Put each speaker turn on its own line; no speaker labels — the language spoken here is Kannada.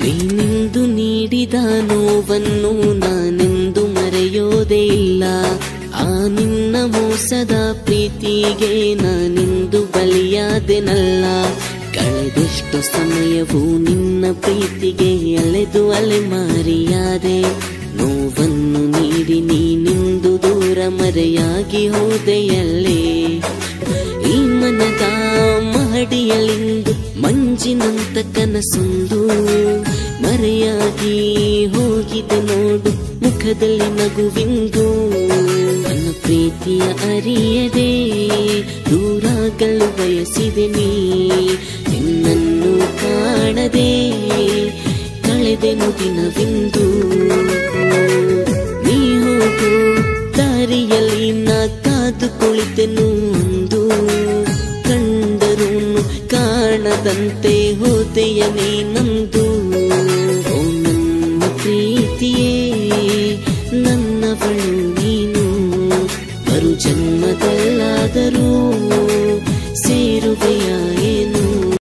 ನೀನೆಂದು ನೀಡಿದ ನೋವನ್ನು ನಾನೆಂದು ಮರೆಯೋದೇ ಇಲ್ಲ ಆ ನಿನ್ನ ಮೋಸದ ಪ್ರೀತಿಗೆ ನಾನೆಂದು ಬಲಿಯಾದೆನಲ್ಲ ಕಳೆದೆಷ್ಟು ಸಮಯವು ನಿನ್ನ ಪ್ರೀತಿಗೆ ಅಲೆದು ಅಲೆಮಾರಿಯಾದೆ ನೋವನ್ನು ನೀಡಿ ನೀನೆಂದು ದೂರ ಮರೆಯಾಗಿ ಹೋದೆಯಲ್ಲೇ ಈ ಮನದ ಮಹಡಿಯಲಿಂದು ಮಂಜಿನಂತ ಕನಸೊಂದು ಮರೆಯಾಗಿ ಹೋಗಿದೆ ನೋಡು ಮುಖದಲ್ಲಿ ನಗುವಿಂದು ನನ್ನ ಪ್ರೀತಿಯ ಅರಿಯದೆ ದೂರಾಗಲು ಬಯಸಿದೆ ನೀ ನಿನ್ನನ್ನು ಕಾಣದೆ ಕಳೆದೆನು ದಿನವಿಂದು ನೀ ಹೋಗು ದಾರಿಯಲ್ಲಿ ನಾ ಕಾದು ಕುಳಿತೆನು ಒಂದು ಕಂಡರೂ ಕಾಣದಂತೆ ಹೋದೆಯ ನೀನಂದು ಓ ನನ್ನ ಪ್ರೀತಿಯೇ ನನ್ನವಳು ನೀನು ಮರು ಜನ್ಮದಲ್ಲಾದರೂ